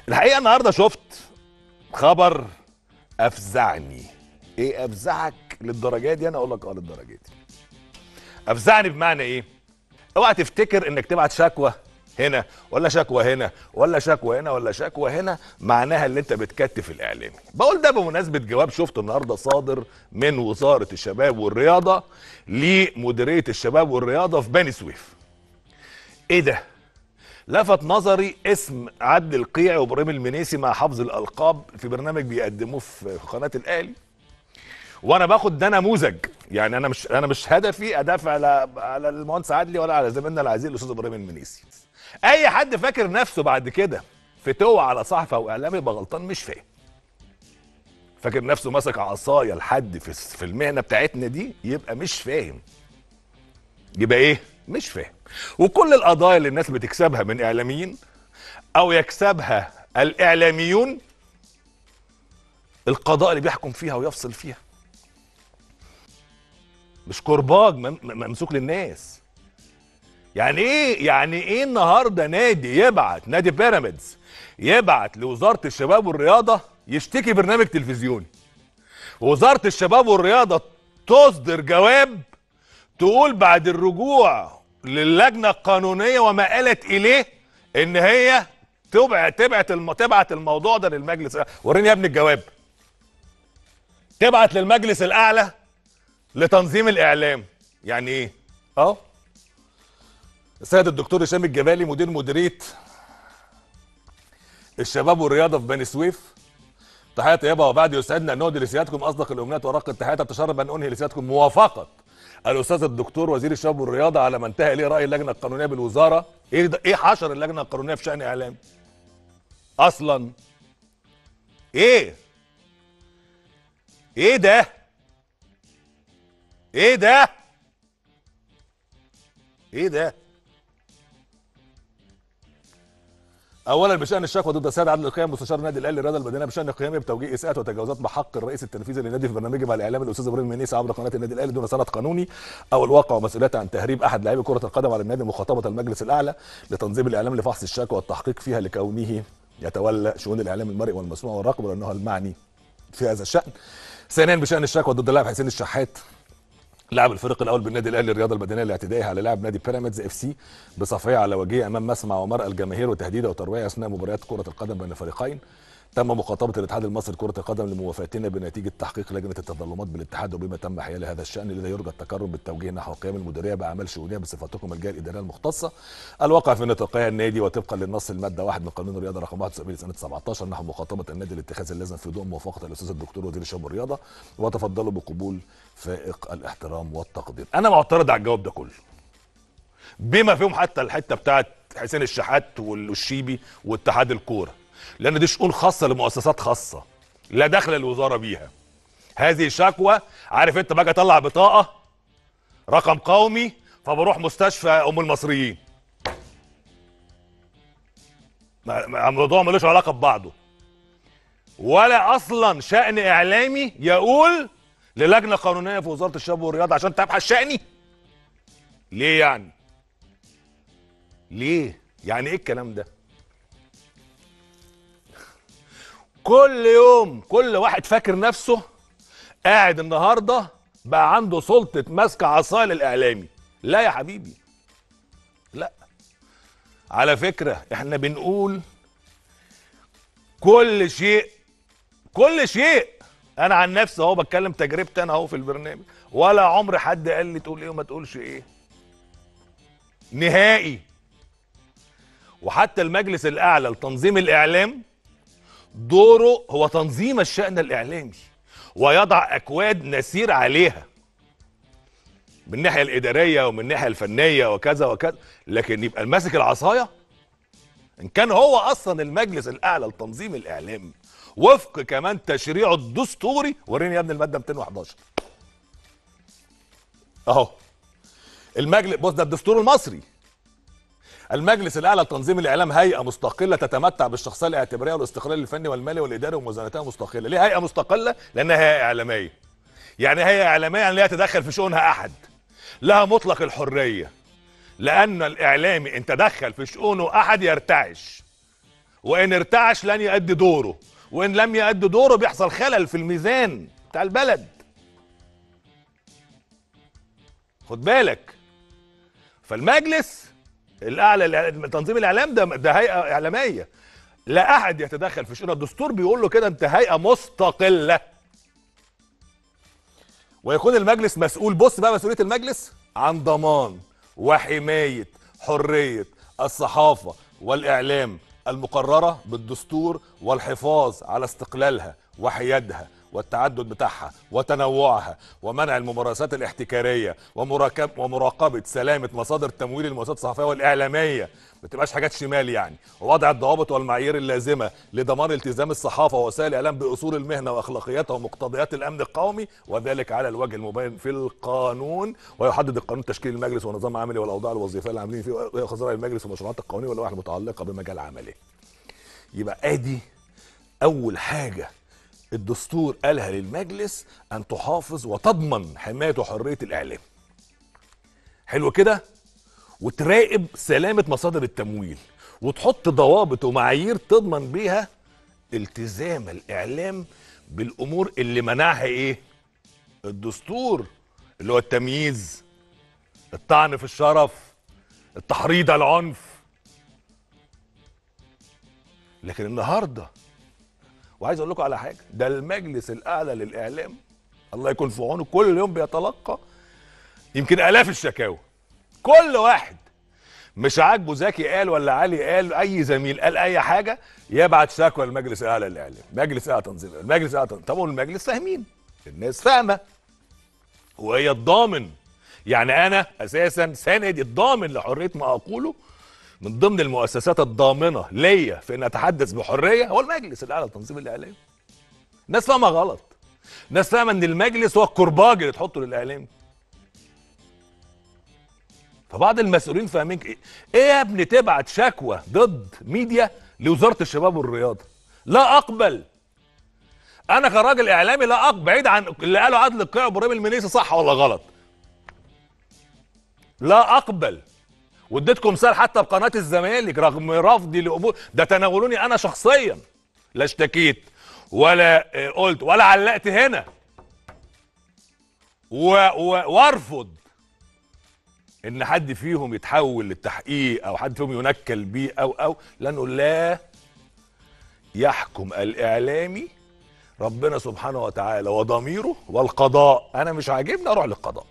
الحقيقه النهارده شفت خبر افزعني ايه افزعك للدرجه دي انا اقول لك اه للدرجه دي افزعني بمعنى ايه اوعى تفتكر انك تبعت شكوى هنا ولا شكوى هنا ولا شكوى هنا ولا شكوى هنا معناها اللي انت بتكتف الاعلامي بقول ده بمناسبه جواب شفته النهارده صادر من وزاره الشباب والرياضه لمديريه الشباب والرياضه في بني سويف ايه ده لفت نظري اسم عبد القيع وابراهيم المنيسي مع حفظ الالقاب في برنامج بيقدموه في قناه الاهلي وانا باخد ده نموذج يعني انا مش انا مش هدفي ادافع على على المهندس عدلي ولا على زميلنا العزيز الاستاذ ابراهيم المنيسي اي حد فاكر نفسه بعد كده فتوه على صحفي او اعلامي يبقى غلطان مش فاهم فاكر نفسه ماسك عصايه لحد في في المهنه بتاعتنا دي يبقى مش فاهم يبقى ايه مش فاهم وكل القضايا اللي الناس بتكسبها من اعلاميين او يكسبها الاعلاميون القضاء اللي بيحكم فيها ويفصل فيها مش كرباج مم- مم- ممسوك للناس يعني ايه يعني ايه النهارده نادي يبعت نادي بيراميدز يبعت لوزاره الشباب والرياضه يشتكي برنامج تلفزيوني وزاره الشباب والرياضه تصدر جواب تقول بعد الرجوع للجنه القانونيه وما آلت اليه ان هي تبعت تبعت الم... تبعت الموضوع ده للمجلس وريني يا ابني الجواب تبعت للمجلس الاعلى لتنظيم الاعلام يعني ايه اه السيد الدكتور هشام الجبالي مدير مديريه الشباب والرياضه في بني سويف تحيه طيبه وبعد يسعدنا ان نهدي لسيادتكم اصدق الامنيات ورق التحيات اتشرف ان انهي لسيادتكم موافقه الاستاذ الدكتور وزير الشباب والرياضه على ما انتهى اليه راي اللجنه القانونيه بالوزاره ايه ده ايه حشر اللجنه القانونيه في شان اعلام اصلا ايه ايه ده ايه ده ايه ده اولا بشان الشكوى ضد السيد عادل القيم مستشار النادي الاهلي الرياضه المدنيه بشان قيامه بتوجيه اساءات وتجاوزات بحق الرئيس التنفيذي للنادي في برنامجه مع الاعلام الاستاذ ابراهيم منيسي عبر قناه النادي الاهلي دون سند قانوني او الواقع ومسؤوليته عن تهريب احد لاعبي كره القدم على النادي مخاطبه المجلس الاعلى لتنظيم الاعلام لفحص الشكوى والتحقيق فيها لكونه يتولى شؤون الاعلام المرئي والمسموع والرقم لانه المعني في هذا الشان ثانيا بشان الشكوى ضد اللاعب حسين الشحات لاعب الفريق الاول بالنادي الاهلي الرياضه المدنيه الاعتدائي على لاعب نادي بيراميدز اف سي بصفعيه على وجهه امام مسمع ومرأى الجماهير وتهديده وترويع اثناء مباريات كره القدم بين الفريقين تم مخاطبه الاتحاد المصري لكره القدم لموافاتنا بنتيجه تحقيق لجنه التظلمات بالاتحاد وبما تم حيال هذا الشان لذا يرجى التكرم بالتوجيه نحو قيام المديريه باعمال شؤونيه بصفتكم الجهه الاداريه المختصه الواقع في نطاقها النادي وطبقا للنص الماده 1 من قانون الرياضه رقم 71 لسنه 17 نحو مخاطبه النادي لاتخاذ اللازم في ضوء موافقه الاستاذ الدكتور وزير الشباب والرياضه وتفضلوا بقبول فائق الاحترام والتقدير انا معترض على الجواب ده كله بما فيهم حتى الحته بتاعت حسين الشحات والشيبي واتحاد الكوره لان دي شؤون خاصه لمؤسسات خاصه لا دخل الوزاره بيها هذه شكوى عارف انت باجي اطلع بطاقه رقم قومي فبروح مستشفى ام المصريين ما- ما- الموضوع ملوش علاقه ببعضه ولا اصلا شان اعلامي يقول للجنه قانونيه في وزاره الشباب والرياضه عشان تبحث شاني ليه يعني ليه يعني ايه الكلام ده كل يوم كل واحد فاكر نفسه قاعد النهارده بقى عنده سلطه ماسك عصايه للاعلامي لا يا حبيبي لا على فكره احنا بنقول كل شيء كل شيء انا عن نفسي اهو بتكلم تجربتي انا اهو في البرنامج ولا عمر حد قال لي تقول ايه وما تقولش ايه نهائي وحتى المجلس الاعلى لتنظيم الاعلام دوره هو تنظيم الشأن الإعلامي ويضع أكواد نسير عليها من الناحية الإدارية ومن الناحية الفنية وكذا وكذا لكن يبقى ماسك العصاية إن كان هو أصلا المجلس الأعلى لتنظيم الإعلام وفق كمان تشريعه الدستوري وريني يا ابني المادة 211 أهو المجلس بص ده الدستور المصري المجلس الاعلى لتنظيم الاعلام هيئه مستقله تتمتع بالشخصيه الاعتباريه والاستقلال الفني والمالي والاداري وموازنتها مستقله ليه هيئه مستقله لانها هيئه اعلاميه يعني هيئه اعلاميه يعني لا يتدخل في شؤونها احد لها مطلق الحريه لان الاعلامي ان تدخل في شؤونه احد يرتعش وان ارتعش لن يؤدي دوره وان لم يؤدي دوره بيحصل خلل في الميزان بتاع البلد خد بالك فالمجلس الاعلى تنظيم الاعلام ده ده هيئه اعلاميه لا احد يتدخل في شؤون الدستور بيقول له كده انت هيئه مستقله ويكون المجلس مسؤول بص بقى مسؤوليه المجلس عن ضمان وحمايه حريه الصحافه والاعلام المقرره بالدستور والحفاظ على استقلالها وحيادها والتعدد بتاعها وتنوعها ومنع الممارسات الاحتكاريه ومراكب ومراقبه سلامه مصادر تمويل المؤسسات الصحفيه والاعلاميه ما تبقاش حاجات شمال يعني ووضع الضوابط والمعايير اللازمه لضمان التزام الصحافه ووسائل الاعلام باصول المهنه واخلاقياتها ومقتضيات الامن القومي وذلك على الوجه المبين في القانون ويحدد القانون تشكيل المجلس ونظام عمله والاوضاع الوظيفيه اللي عاملين فيه ويأخذ راي المجلس والمشروعات القانونيه واللوائح المتعلقه بمجال عمله يبقى ادي اول حاجه الدستور قالها للمجلس ان تحافظ وتضمن حمايه وحريه الاعلام حلو كده وتراقب سلامه مصادر التمويل وتحط ضوابط ومعايير تضمن بيها التزام الاعلام بالامور اللي منعها ايه الدستور اللي هو التمييز الطعن في الشرف التحريض على العنف لكن النهارده وعايز اقول لكم على حاجه ده المجلس الاعلى للاعلام الله يكون في عونه كل يوم بيتلقى يمكن الاف الشكاوى كل واحد مش عاجبه زكي قال ولا علي قال اي زميل قال اي حاجه يبعت شكوى للمجلس الاعلى للاعلام مجلس اعلى تنظيم المجلس الاعلى تنظيم طبعا المجلس فاهمين الناس فاهمه وهي الضامن يعني انا اساسا ساند الضامن لحريه ما اقوله من ضمن المؤسسات الضامنه ليا في ان اتحدث بحريه هو المجلس الاعلى لتنظيم الاعلام الناس فاهمه غلط الناس فاهمه ان المجلس هو الكرباج اللي تحطه للاعلام فبعض المسؤولين فاهمين ايه ايه يا ابني تبعت شكوى ضد ميديا لوزاره الشباب والرياضه لا اقبل انا كراجل اعلامي لا اقبل بعيد عن اللي قاله عادل القيع وابراهيم المنيسي صح ولا غلط لا اقبل واديتكم مثال حتى بقناه الزمالك رغم رفضي لامور ده تناولوني انا شخصيا لا اشتكيت ولا آه، قلت ولا علقت هنا و... و... وارفض ان حد فيهم يتحول للتحقيق او حد فيهم ينكل بيه او او لانه لا يحكم الاعلامي ربنا سبحانه وتعالى وضميره والقضاء انا مش عاجبني اروح للقضاء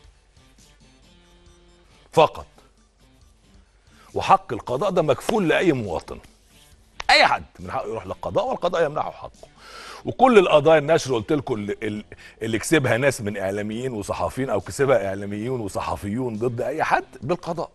فقط وحق القضاء ده مكفول لاي مواطن اي حد من حقه يروح للقضاء والقضاء يمنحه حقه وكل القضايا النشر قلت لكم اللي, اللي- اللي كسبها ناس من اعلاميين وصحفيين او كسبها اعلاميون وصحفيون ضد اي حد بالقضاء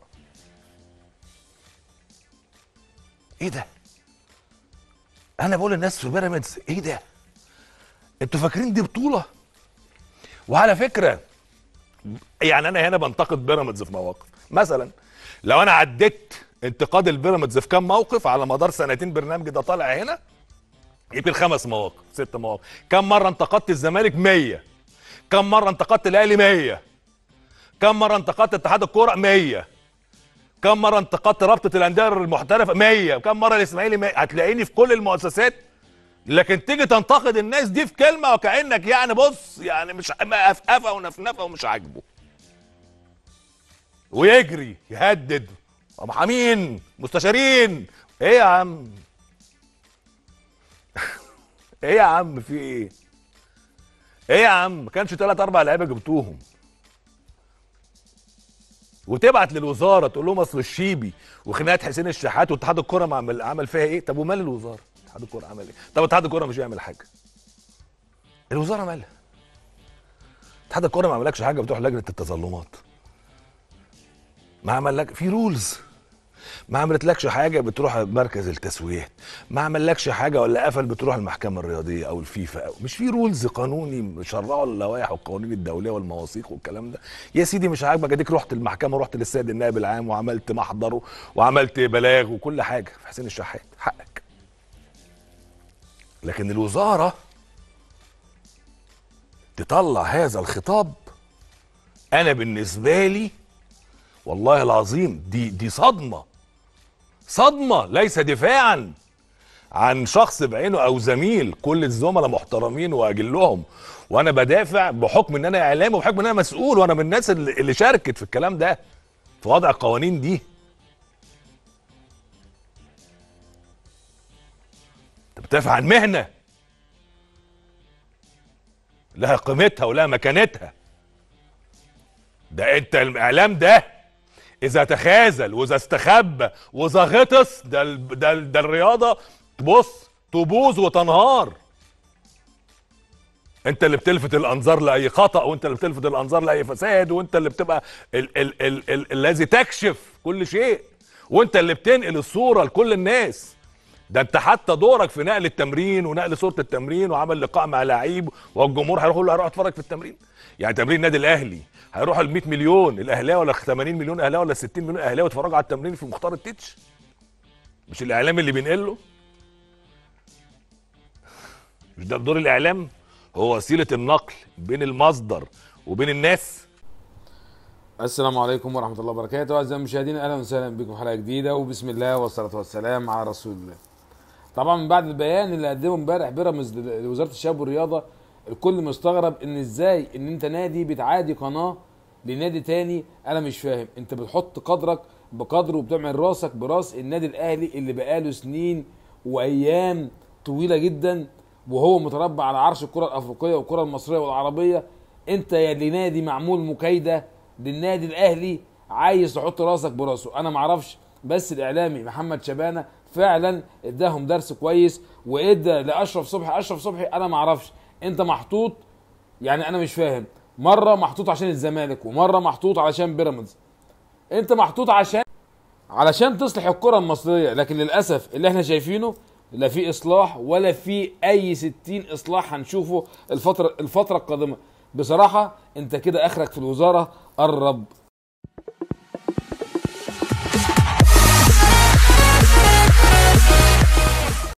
ايه ده انا بقول للناس في بيراميدز ايه ده انتوا فاكرين دي بطوله وعلى فكره يعني انا هنا بنتقد بيراميدز في مواقف مثلا لو انا عديت انتقاد البيراميدز في كام موقف على مدار سنتين برنامج ده طالع هنا يمكن خمس مواقف ست مواقف كم مره انتقدت الزمالك 100 كم مره انتقدت الاهلي 100 كم مره انتقدت اتحاد الكوره 100 كم مره انتقدت رابطه الانديه المحترفه 100 كم مره الاسماعيلي 100 هتلاقيني في كل المؤسسات لكن تيجي تنتقد الناس دي في كلمه وكانك يعني بص يعني مش مقفقفه ونفنفه ومش عاجبه ويجري يهدد محامين مستشارين ايه يا عم ايه يا عم في ايه ايه يا عم ما كانش ثلاث اربع لعيبه جبتوهم وتبعت للوزاره تقول لهم اصل الشيبي وخناقه حسين الشحات واتحاد الكوره ما عمل عمل فيها ايه طب ومال الوزاره اتحاد الكوره عمل ايه طب اتحاد الكوره مش بيعمل حاجه الوزاره مالها اتحاد الكوره ما عملكش حاجه بتروح لجنه التظلمات ما عمل لك في رولز ما عملتلكش حاجه بتروح مركز التسويات ما عملكش حاجه ولا قفل بتروح المحكمه الرياضيه او الفيفا أو مش في رولز قانوني مشرعوا اللوائح والقوانين الدوليه والمواثيق والكلام ده يا سيدي مش عاجبك اديك رحت المحكمه رحت للسيد النائب العام وعملت محضر وعملت بلاغ وكل حاجه في حسين الشحات حقك لكن الوزاره تطلع هذا الخطاب انا بالنسبه لي والله العظيم دي دي صدمه صدمه ليس دفاعا عن شخص بعينه او زميل كل الزملاء محترمين واجلهم وانا بدافع بحكم ان انا اعلامي وبحكم ان انا مسؤول وانا من الناس اللي اللي شاركت في الكلام ده في وضع القوانين دي انت بتدافع عن مهنه لها قيمتها ولها مكانتها ده انت الاعلام ده اذا تخاذل واذا استخبى واذا غطس ده ال- ده ال- ده الرياضه تبص تبوظ وتنهار انت اللي بتلفت الانظار لاي خطا وانت اللي بتلفت الانظار لاي فساد وانت اللي بتبقى ال ال ال ال الذي تكشف كل شيء وانت اللي بتنقل الصوره لكل الناس ده انت حتى دورك في نقل التمرين ونقل صوره التمرين وعمل لقاء مع لعيب والجمهور هيروح يقول له هروح اتفرج في التمرين يعني تمرين النادي الاهلي هيروح ال 100 مليون الاهلاوي ولا 80 مليون اهلاوي ولا 60 مليون اهلاوي يتفرجوا على التمرين في مختار التتش مش الاعلام اللي بينقل له مش ده دور الاعلام هو وسيله النقل بين المصدر وبين الناس السلام عليكم ورحمة الله وبركاته أعزائي المشاهدين أهلا وسهلا بكم في حلقة جديدة وبسم الله والصلاة والسلام على رسول الله. طبعا من بعد البيان اللي قدمه امبارح بيراميدز لوزارة الشباب والرياضة الكل مستغرب إن إزاي إن أنت نادي بتعادي قناة لنادي تاني أنا مش فاهم أنت بتحط قدرك بقدر وبتعمل راسك براس النادي الأهلي اللي بقاله سنين وأيام طويلة جدا وهو متربع على عرش الكرة الأفريقية والكرة المصرية والعربية أنت يا اللي نادي معمول مكايدة للنادي الاهلي عايز تحط راسك براسه انا معرفش بس الاعلامي محمد شبانه فعلا اداهم درس كويس وادى لاشرف صبحي اشرف صبحي انا معرفش انت محطوط يعني انا مش فاهم مره محطوط عشان الزمالك ومره محطوط علشان بيراميدز انت محطوط عشان علشان تصلح الكره المصريه لكن للاسف اللي احنا شايفينه لا في اصلاح ولا في اي ستين اصلاح هنشوفه الفتره الفتره القادمه بصراحه انت كده اخرك في الوزاره قرب